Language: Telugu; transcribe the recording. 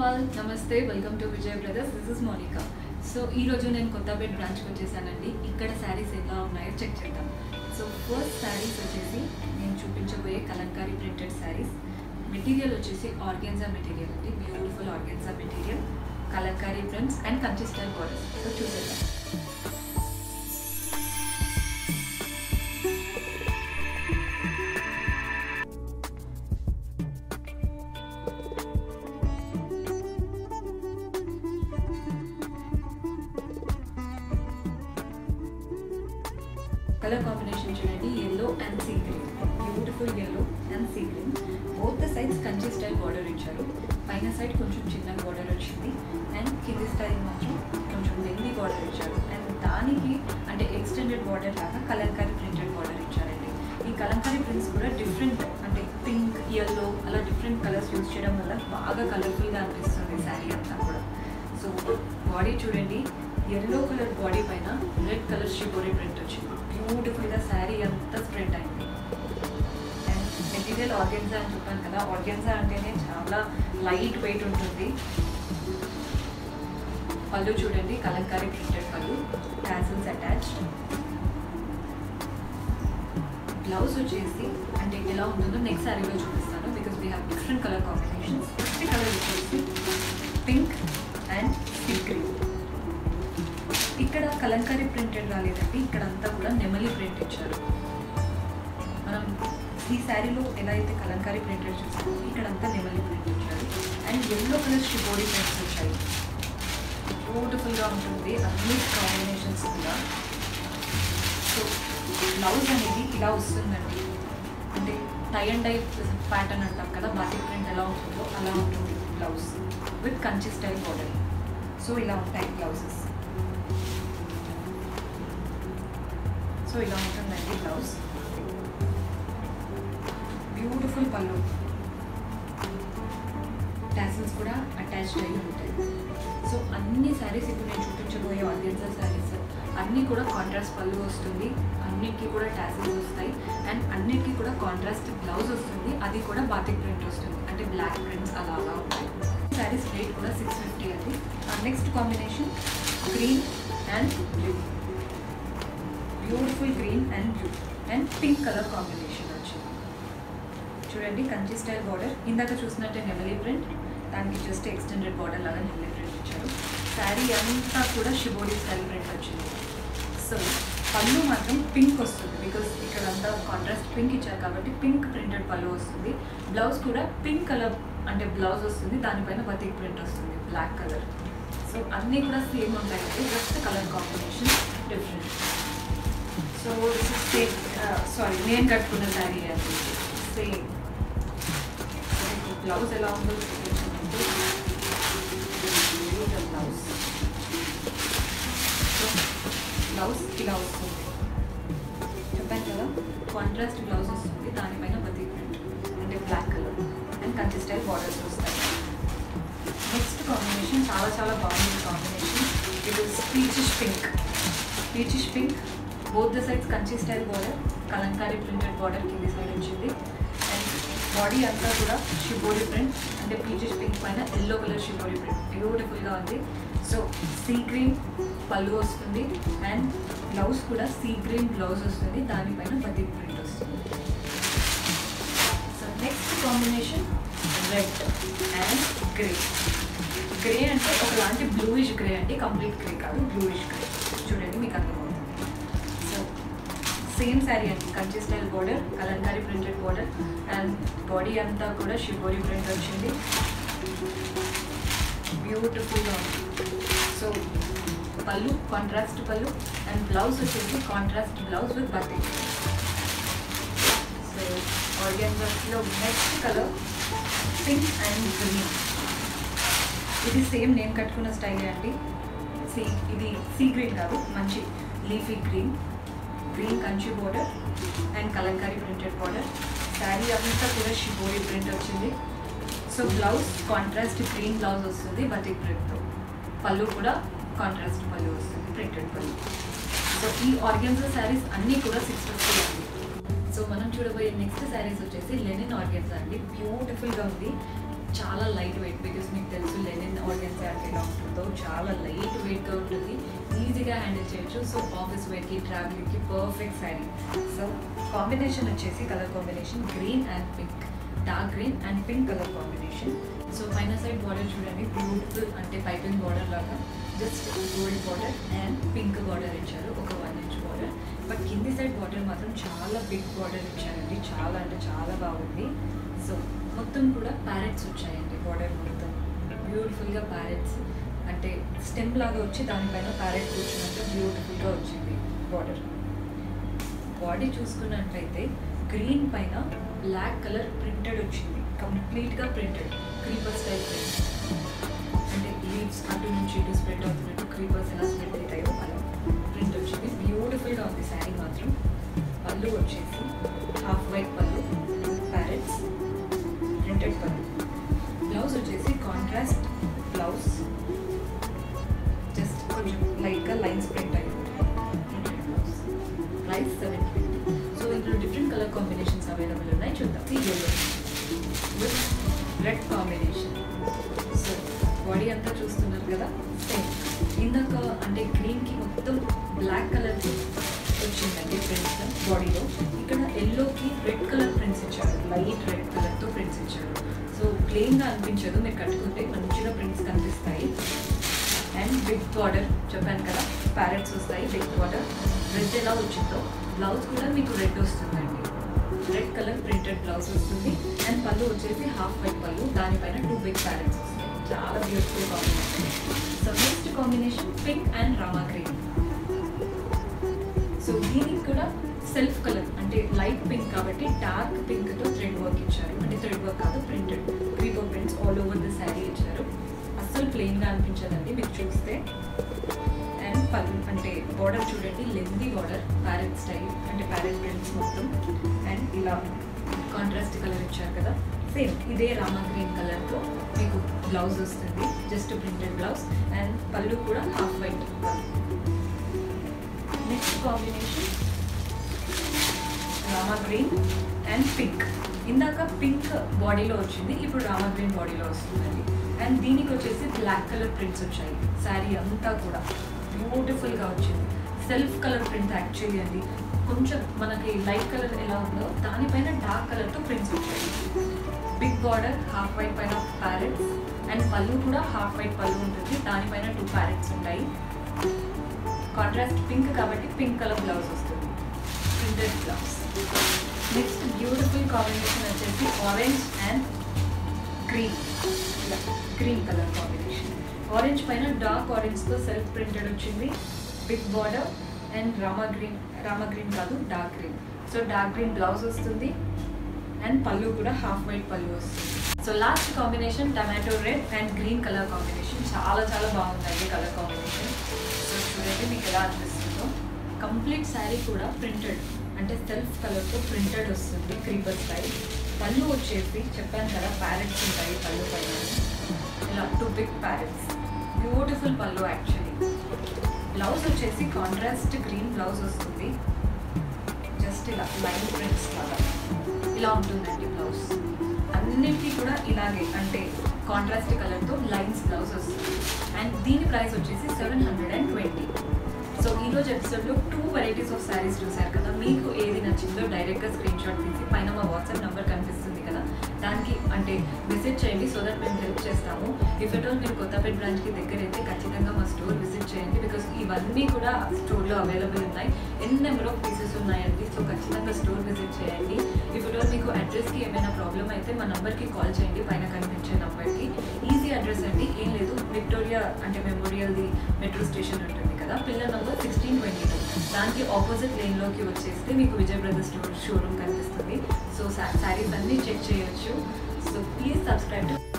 ఆల్ నమస్తే welcome to Vijay brothers this is Monika so ఈ రోజు నేను కొత్తపేట బ్రాంచ్కి వచ్చేసానండి ఇక్కడ శారీస్ ఎలా ఉన్నాయో చెక్ చేద్దాం సో ఫస్ట్ శారీస్ వచ్చేసి నేను చూపించబోయే కలంకారీ ప్రింటెడ్ శారీస్ మెటీరియల్ వచ్చేసి ఆర్గెన్జా మెటీరియల్ అండి beautiful organza material Kalamkari prints and Kanchi style borders so చూసేద్దాం కలర్ కాంబినేషన్ చూడండి yellow and sea green beautiful yellow and sea green both the sides Kanchi style border ఇచ్చారు పైన సైడ్ కొంచెం చిన్న బార్డర్ వచ్చింది అండ్ కింది స్టైల్ మాత్రం కొంచెం లెంది బార్డర్ ఇచ్చారు అండ్ దానికి అంటే ఎక్స్టెండెడ్ బార్డర్ లాగా కలంకారీ ప్రింటెడ్ బార్డర్ ఇచ్చారండి ఈ కలంకారీ ప్రింట్స్ కూడా డిఫరెంట్ అంటే పింక్ ఎల్లో అలా డిఫరెంట్ కలర్స్ యూజ్ చేయడం వల్ల బాగా కలర్ఫుల్గా అనిపిస్తుంది శారీ అంతా కూడా సో బాడీ చూడండి ఎల్లో కలర్ బాడీ పైన రెడ్ కలర్ షిబోరి ప్రింట్ వచ్చింది బ్యూటిఫుల్గా శారీ అంతా స్ప్రెడ్ అయింది అండ్ మెటీరియల్ ఆర్గెన్జా అని చెప్పాను కదా ఆర్గెన్జా అంటేనే చాలా లైట్ వెయిట్ ఉంటుంది పళ్ళు చూడండి కలంకారీ ప్రింటెడ్ పళ్ళు టాసిల్స్ అటాచ్డ్ బ్లౌజ్ వచ్చేసి అంటే ఎలా ఉంటుందో నెక్స్ట్ శారీలో చూపిస్తాను because we have different colour combinations first colour వచ్చేసి పింక్ అండ్ సీ గ్రీన్ ఇక్కడ కలంకారీ ప్రింటెడ్ రాలేదండి ఇక్కడ అంతా కూడా నెమలి ప్రింట్ ఇచ్చారు మనం ఈ శారీలో ఎలా అయితే కలంకారీ ప్రింటెడ్ చూస్తామో ఇక్కడ అంతా నెమలి ప్రింట్ ఇచ్చారు and yellow colour shibori prints వచ్చాయి బ్యూటిఫుల్గా ఉంటుంది అన్ని కాంబినేషన్స్ కూడా సో బ్లౌజ్ అనేది ఇలా వస్తుందండి అంటే టై అండ్ డై ప్యాటర్న్ అంటాం కదా బాటిక్ ప్రింట్ ఎలా ఉంటుందో అలా ఉంటుంది blouse with Kanchi style border so ఇలా ఉంటాయి బ్లౌజెస్ సో ఇలా ఉంటుందండి బ్లౌజ్ బ్యూటిఫుల్ పళ్ళు టాసిల్స్ కూడా అటాచ్డ్ అయ్యి ఉంటాయి సో అన్ని శారీస్ ఇప్పుడు నేను చూపించబోయే ఆర్గెన్జా శారీస్ అన్నీ కూడా కాంట్రాస్ట్ పళ్ళు వస్తుంది అన్నిటికీ కూడా టాసిల్స్ వస్తాయి అండ్ అన్నిటికీ కూడా కాంట్రాస్ట్ బ్లౌజ్ వస్తుంది అది కూడా బాతిక్ ప్రింట్ వస్తుంది అంటే బ్లాక్ ప్రింట్స్ అలా అలా ఉంటాయి శారీస్ రేట్ కూడా సిక్స్ ఫిఫ్టీ అండి next combination green and blue beautiful green and blue and pink colour combination వచ్చింది చూడండి కంచి స్టైల్ బార్డర్ ఇందాక చూసినట్టే నెమలి ప్రింట్ దానికి జస్ట్ ఎక్స్టెండెడ్ బార్డర్ లాగా నెమలి ప్రింట్ ఇచ్చారు శారీ అంతా కూడా షిబోడి స్టైల్ ప్రింట్ వచ్చింది సో పళ్ళు మాత్రం పింక్ వస్తుంది బికాస్ ఇక్కడ అంతా కాంట్రాస్ట్ పింక్ ఇచ్చారు కాబట్టి పింక్ ప్రింటెడ్ పళ్ళు వస్తుంది బ్లౌజ్ కూడా పింక్ కలర్ అంటే బ్లౌజ్ వస్తుంది దానిపైన బతిక్ ప్రింట్ వస్తుంది బ్లాక్ కలర్ సో అన్నీ కూడా సేమ్ ఉంటాయండి just colour combination different so same sari నేను కట్టుకున్న శారీ అది సేమ్ బ్లౌజ్ ఎలా ఉందో బ్లౌజ్ బ్లౌజ్ ఇలా వస్తుంది చెప్పాను కదా కాంట్రాస్ట్ బ్లౌజ్ వస్తుంది దానిపైన బతీ ప్రింట్ అంటే black colour and Kanchi style borders వస్తాయి నెక్స్ట్ కాంబినేషన్ చాలా చాలా బాగుంది combination it is peachish pink peachish pink both the sides Kanchi style border Kalamkari printed border కింది సైడ్ వచ్చింది అండ్ బాడీ అంతా కూడా షిబోరి ప్రింట్ అంటే పీచెస్ పింక్ పైన ఎల్లో కలర్ షిబోరి ప్రింట్ బ్యూటిఫుల్గా ఉంది సో సీ గ్రీన్ పళ్ళు వస్తుంది అండ్ బ్లౌజ్ కూడా సీ గ్రీన్ బ్లౌజ్ వస్తుంది దానిపైన బతిక్ ప్రింట్ వస్తుంది so next combination red and grey grey అంటే ఒకలాంటి బ్లూయిష్ గ్రే అంటే కంప్లీట్ గ్రే కాదు బ్లూయిష్ గ్రే చూడండి మీకు అర్థమవుతుంది సో సేమ్ శారీ అండి Kanchi style border Kalamkari printed border and body అంతా కూడా షిబోరి ప్రింట్ వచ్చింది బ్యూటిఫుల్గా ఉంది సో పళ్ళు కాంట్రాస్ట్ పళ్ళు అండ్ బ్లౌజ్ వచ్చేసి contrast blouse with batik so ఆర్గాన్జాస్లో next colour pink and green ఇది సేమ్ నేను కట్టుకున్న స్టైలే అండి సీ ఇది సీ గ్రీన్ కాదు మంచి leafy green green Kanchi border and Kalamkari printed border sari అంతా కూడా షిబోరి ప్రింట్ వచ్చింది so blouse contrast green blouse వస్తుంది బతిక్ ప్రింట్తో పళ్ళు కూడా కాంట్రాస్ట్ పళ్ళు వస్తుంది ప్రింటెడ్ పళ్ళు సో ఈ ఆర్గెన్జా శారీస్ అన్నీ కూడా సిక్స్ ఫిఫ్టీ అండి సో మనం చూడబోయే నెక్స్ట్ శారీస్ వచ్చేసి లెనిన్ ఆర్గెన్జా అండి బ్యూటిఫుల్గా ఉంది చాలా లైట్ వెయిట్ బికాస్ మీకు తెలుసు లెనిన్ చాలా లైట్ వెయిట్గా ఉంటుంది ఈజీగా హ్యాండిల్ చేయొచ్చు సో ఆఫీస్ వేర్కి ట్రావెలింగ్కి పర్ఫెక్ట్ శారీ సో కాంబినేషన్ వచ్చేసి colour combination green and pink dark green and pink colour combination so పైన సైడ్ బార్డర్ చూడండి బ్యూటిఫుల్ అంటే పైపింగ్ బార్డర్ లాగా just gold border and pink border ఇచ్చారు ఒక వన్ ఇంచ్ బార్డర్ బట్ కింది సైడ్ బార్డర్ మాత్రం చాలా బిగ్ బార్డర్ ఇచ్చారండి చాలా అంటే చాలా బాగుంది సో మొత్తం కూడా ప్యారెట్స్ వచ్చాయండి బార్డర్ మొత్తం బ్యూటిఫుల్గా ప్యారెట్స్ అంటే స్టెమ్ లాగా వచ్చి దానిపైన ప్యారెట్ కూర్చున్నట్టు బ్యూటిఫుల్గా వచ్చింది బార్డర్ బాడీ చూసుకున్నట్లయితే గ్రీన్ పైన బ్లాక్ కలర్ ప్రింటెడ్ వచ్చింది కంప్లీట్గా ప్రింటెడ్ క్రీపర్ స్టైల్ ప్రింట్ అంటే లీవ్స్ అటు నుంచి ఇటు స్ప్రెడ్ అవుతున్నట్టు క్రీపర్స్ ఎలా స్ప్రెడ్ అవుతాయో అలా ప్రింట్ వచ్చింది బ్యూటిఫుల్గా ఉంది శారీ మాత్రం పళ్ళు వచ్చేసి half white pallu parrots printed pallu blouse వచ్చేసి కాంట్రాస్ట్ బ్లౌజ్ జస్ట్ కొంచెం లైట్గా లైన్స్ ప్రింట్ అయి printed blouse price seven twenty so ఇందులో డిఫరెంట్ కలర్ కాంబినేషన్స్ అవైలబుల్ ఉన్నాయి చూద్దాం ఈ yellow with red combination so body అంతా చూస్తున్నారు కదా సేమ్ ఇందాక అంటే గ్రీన్కి మొత్తం బ్లాక్ కలర్ వచ్చిందండి ప్రింట్స్ బాడీలో ఇక్కడ ఎల్లోకి రెడ్ కలర్ ప్రింట్స్ ఇచ్చారు లైట్ రెడ్ కలర్తో ప్రింట్స్ ఇచ్చారు సో ప్లెయిన్గా అనిపించదు మీరు కట్టుకుంటే మంచిగా ప్రింట్స్ కనిపిస్తాయి అండ్ బిగ్ బార్డర్ చెప్పాను కదా ప్యారెట్స్ వస్తాయి బిగ్ బార్డర్ రెడ్ ఎలా వచ్చిందో బ్లౌజ్ కూడా మీకు రెడ్ వస్తుందండి రెడ్ కలర్ ప్రింటెడ్ బ్లౌజ్ వస్తుంది అండ్ పళ్ళు వచ్చేసి హాఫ్ వైట్ పళ్ళు దానిపైన టూ బిగ్ ప్యారెట్స్ వస్తాయి చాలా beautiful combination so next combination pink and Rama green so దీనికి కూడా సెల్ఫ్ కలర్ అంటే లైట్ పింక్ కాబట్టి డార్క్ పింక్తో థ్రెడ్ వర్క్ ఇచ్చారు అంటే థ్రెడ్ వర్క్ కాదు printed creeper prints all over the sari ఇచ్చారు అస్సలు ప్లెయిన్గా అనిపించదండి మీకు చూస్తే అండ్ పళ్ళు అంటే బార్డర్ చూడండి లెందీ బార్డర్ ప్యారెట్ స్టైల్ అంటే ప్యారెట్ ప్రింట్స్ మొత్తం అండ్ ఇలా కాంట్రాస్ట్ కలర్ ఇచ్చారు కదా సేమ్ ఇదే రామా గ్రీన్ కలర్తో మీకు బ్లౌజ్ వస్తుంది just printed blouse and pallu కూడా half white pallu next combination Rama green and pink ఇందాక పింక్ బాడీలో వచ్చింది ఇప్పుడు రామా గ్రీన్ బాడీలో వస్తుందండి అండ్ దీనికి వచ్చేసి బ్లాక్ కలర్ ప్రింట్స్ వచ్చాయి శారీ అంతా కూడా బ్యూటిఫుల్గా వచ్చింది సెల్ఫ్ కలర్ ప్రింట్ యాక్చువల్లీ అండి కొంచెం మనకి లైట్ కలర్ ఎలా ఉందో దానిపైన డార్క్ కలర్తో ప్రింట్స్ వచ్చాయి బిగ్ బార్డర్ హాఫ్ వైట్ పైన ప్యారెట్స్ అండ్ పళ్ళు కూడా హాఫ్ వైట్ పళ్ళు ఉంటుంది దానిపైన టూ ప్యారెట్స్ ఉంటాయి కాంట్రాస్ట్ పింక్ కాబట్టి పింక్ కలర్ బ్లౌజ్ వస్తుంది printed blouse next beautiful combination వచ్చేసి orange and green green colour combination orange పైన డార్క్ ఆరెంజ్తో సెల్ఫ్ ప్రింటెడ్ వచ్చింది big border and Rama green Rama green కాదు dark green so dark green blouse వస్తుంది అండ్ పళ్ళు కూడా హాఫ్ వైట్ పళ్ళు వస్తుంది so last combination tomato red and green colour combination చాలా చాలా బాగుందండి కలర్ కాంబినేషన్ సో చూడండి మీకు ఎలా అనిపిస్తుందో కంప్లీట్ శారీ కూడా ప్రింటెడ్ అంటే సెల్ఫ్ కలర్తో ప్రింటెడ్ వస్తుంది క్రీపర్ స్టైల్ పళ్ళు వచ్చేసి చెప్పాను కదా ప్యారెట్స్ ఉంటాయి పళ్ళు పైన ఇలా two big parrots beautiful pallu actually blouse వచ్చేసి కాంట్రాస్ట్ గ్రీన్ బ్లౌజ్ వస్తుంది జస్ట్ ఇలా లైన్ ప్రింట్స్ లాగా ఇలా ఉంటుందండి బ్లౌజ్ అన్నిటికీ కూడా ఇలాగే అంటే కాంట్రాస్ట్ కలర్తో లైన్స్ బ్లౌజ్ వస్తుంది అండ్ దీని ప్రైస్ వచ్చేసి seven hundred and twenty so ఈరోజు ఎపిసోడ్లో టూ వెరైటీస్ ఆఫ్ శారీస్ చూసారు కదా మీకు ఏది నచ్చిందో డైరెక్ట్గా స్క్రీన్ షాట్ తీసి పైన మా వాట్సాప్ నెంబర్ కనిపిస్తుంది కదా దానికి అంటే మెసేజ్ చేయండి సో దట్ మేము హెల్ప్ చేస్తాము ఇఫ్ ఎట్ ఆల్ మీరు కొత్తపేట బ్రాంచ్కి దగ్గర అయితే ఖచ్చితంగా మా స్టోర్ విజిట్ చేయండి బికాస్ ఇవన్నీ కూడా స్టోర్లో అవైలబుల్ ఉన్నాయి ఎన్ని నెంబర్ ఆఫ్ పీసెస్ ఉన్నాయండి సో ఖచ్చితంగా స్టోర్ విజిట్ చేయండి ఇఫ్ ఎట్ ఆల్ మీకు అడ్రస్కి ఏమైనా ప్రాబ్లం అయితే మా నంబర్కి కాల్ చేయండి పైన కనిపించే నంబర్కి ఈజీ అడ్రస్ అండి ఏం లేదు విక్టోరియా అంటే మెమోరియల్ది మెట్రో స్టేషన్ ఉంటుంది కదా pillar number sixteen twenty two దానికి ఆపోజిట్ లేన్లోకి వచ్చేస్తే మీకు విజయ్ బ్రదర్స్ స్టోర్ షోరూమ్ కనిపిస్తుంది సో శారీస్ అన్నీ చెక్ చేయొచ్చు సో ప్లీజ్ సబ్స్క్రైబ్ టు